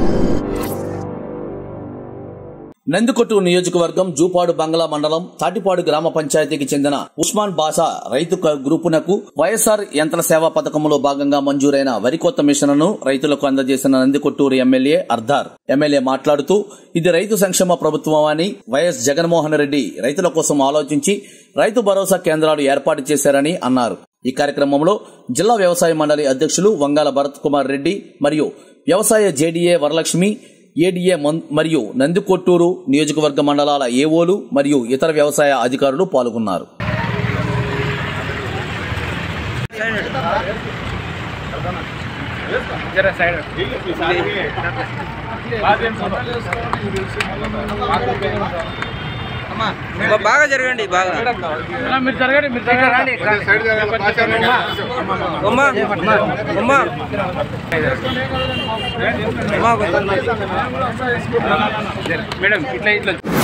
నందికొట్టు నియోజకవర్గం జూపాడు బంగ్లా మండలం తాటిపాడు గ్రామ పంచాయతీకి చెందిన ఉస్మాన్ బాషా రైతు క- గ్రూపునకు వైఎస్ఆర్ యంత్ర సేవా పథకంలో భాగంగా మంజూరైన వరి కొత్త మిషన్ను రైతులకు అందజేసిన నందికొట్టూరు ఎమ్మెల్యే అర్ధార్ ఎమ్మెల్యే మాట్లాడుతూ ఇది రైతు సంక్షేమ ప్రభుత్వం అని వైఎస్ జగన్మోహన్ రెడ్డి రైతుల కోసం ఆలోచించి రైతు భరోసా కేంద్రాలు ఏర్పాటు చేశారని అన్నారు ఈ కార్యక్రమంలో జిల్లా వ్యవసాయ మండలి అధ్యక్షులు వంగాల భరత్ కుమార్ రెడ్డి మరియు వ్యవసాయ జేడీఏ వరలక్ష్మి ఏడీఏ మన్- మరియు నందికొట్టూరు నియోజకవర్గ మండలాల ఏఓలు మరియు ఇతర వ్యవసాయ అధికారులు పాల్గొన్నారు బా- బాగా జరగండి బాగా మీరు జరగండి మీరు జరగండి ఉమ్మా ఉమ్మా ఉమ్మా కొంచెం. మేడం ఇట్లా ఇట్లా